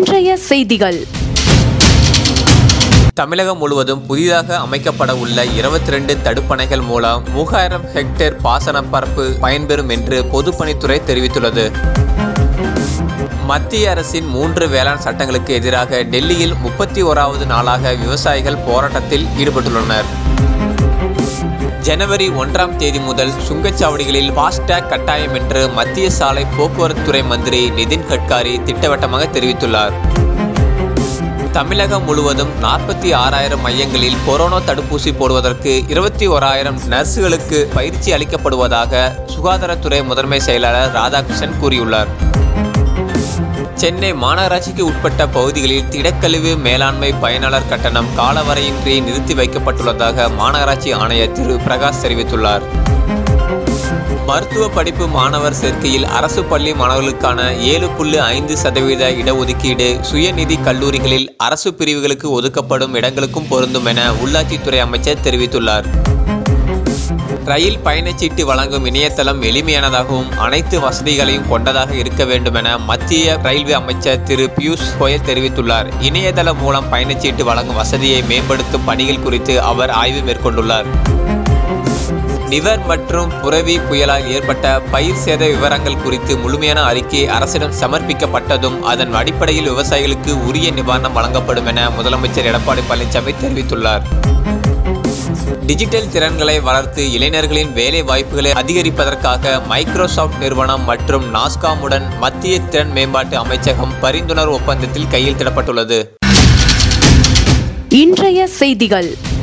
இன்றைய செய்திகள் தமிழகம் முழுவதும் புதிதாக அமைக்கப்பட உள்ள இருபத்தி ரெண்டு தடுப்பணைகள் மூலம் மூவாயிரம் ஹெக்டேர் பாசன பரப்பு பயன்பெறும் என்று பொதுப்பணித்துறை தெரிவித்துள்ளது மத்திய அரசின் மூன்று வேளாண் சட்டங்களுக்கு எதிராக டெல்லியில் முப்பத்தி ஓராவது நாளாக விவசாயிகள் போராட்டத்தில் ஈடுபட்டுள்ளனர் ஜனவரி ஒன்றாம் தேதி முதல் சுங்கச்சாவடிகளில் ஃபாஸ்டேக் கட்டாயம் என்று மத்திய சாலை போக்குவரத்துறை மந்திரி நிதின் கட்காரி திட்டவட்டமாக தெரிவித்துள்ளார் தமிழகம் முழுவதும் நாற்பத்தி ஆறாயிரம் மையங்களில் கொரோனா தடுப்பூசி போடுவதற்கு இருபத்தி ஓராயிரம் நர்சுகளுக்கு பயிற்சி அளிக்கப்படுவதாக சுகாதாரத்துறை முதன்மை செயலாளர் ராதாகிருஷ்ணன் கூறியுள்ளார் சென்னை மாநகராட்சிக்கு உட்பட்ட பகுதிகளில் திடக்கழிவு மேலாண்மை பயனாளர் கட்டணம் காலவரையின்றி நிறுத்தி வைக்கப்பட்டுள்ளதாக மாநகராட்சி ஆணையர் திரு பிரகாஷ் தெரிவித்துள்ளார் மருத்துவ படிப்பு மாணவர் சேர்க்கையில் அரசு பள்ளி மாணவர்களுக்கான ஏழு புள்ளி ஐந்து சதவீத இடஒதுக்கீடு சுயநிதி கல்லூரிகளில் அரசு பிரிவுகளுக்கு ஒதுக்கப்படும் இடங்களுக்கும் பொருந்தும் என உள்ளாட்சித்துறை அமைச்சர் தெரிவித்துள்ளார் ரயில் பயணச்சீட்டு வழங்கும் இணையதளம் எளிமையானதாகவும் அனைத்து வசதிகளையும் கொண்டதாக இருக்க வேண்டும் என மத்திய ரயில்வே அமைச்சர் திரு பியூஷ் கோயல் தெரிவித்துள்ளார் இணையதளம் மூலம் பயணச்சீட்டு வழங்கும் வசதியை மேம்படுத்தும் பணிகள் குறித்து அவர் ஆய்வு மேற்கொண்டுள்ளார் நிவர் மற்றும் புரவி புயலால் ஏற்பட்ட பயிர் சேத விவரங்கள் குறித்து முழுமையான அறிக்கை அரசிடம் சமர்ப்பிக்கப்பட்டதும் அதன் அடிப்படையில் விவசாயிகளுக்கு உரிய நிவாரணம் வழங்கப்படும் என முதலமைச்சர் எடப்பாடி பழனிசாமி தெரிவித்துள்ளார் டிஜிட்டல் திறன்களை வளர்த்து இளைஞர்களின் வேலை வாய்ப்புகளை அதிகரிப்பதற்காக மைக்ரோசாஃப்ட் நிறுவனம் மற்றும் நாஸ்காமுடன் மத்திய திறன் மேம்பாட்டு அமைச்சகம் பரிந்துணர்வு ஒப்பந்தத்தில் கையெழுத்திடப்பட்டுள்ளது இன்றைய செய்திகள்